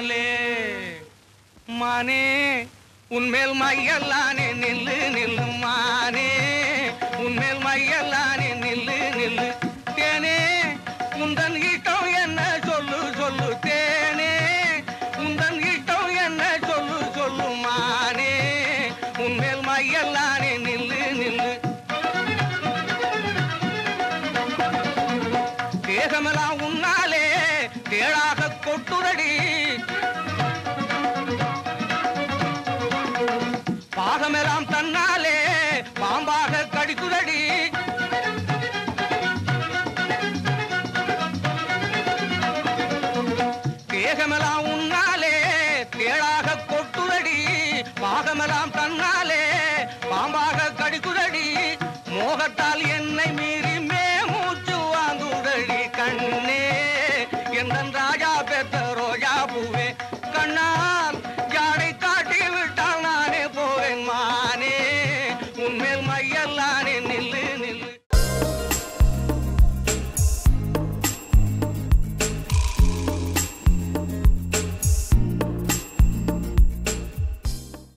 போலே மானே உன்மேல் மையல்லானே நில்லு நில்லு மானே உன்மேல் மையல்லானே நில்லு நில்லு தேனே உந்தன் இஷ்டம் என்ன சொல்லு சொல்லு தேனே உந்தன் இஷ்டம் என்ன சொல்லு சொல்லு மானே உன்மேல் மையல்லானே நில்லு நில்லு தேகமெல்லாம் உன்னாலே தேழாக கொட்டுரடி பாகமெல்லாம் தன்னாலே பாம்பாக கடிக்குதடி தேகமெல்லாம் உன்னாலே தேழாக கொட்டுதடி பாகமெல்லாம் தன்னாலே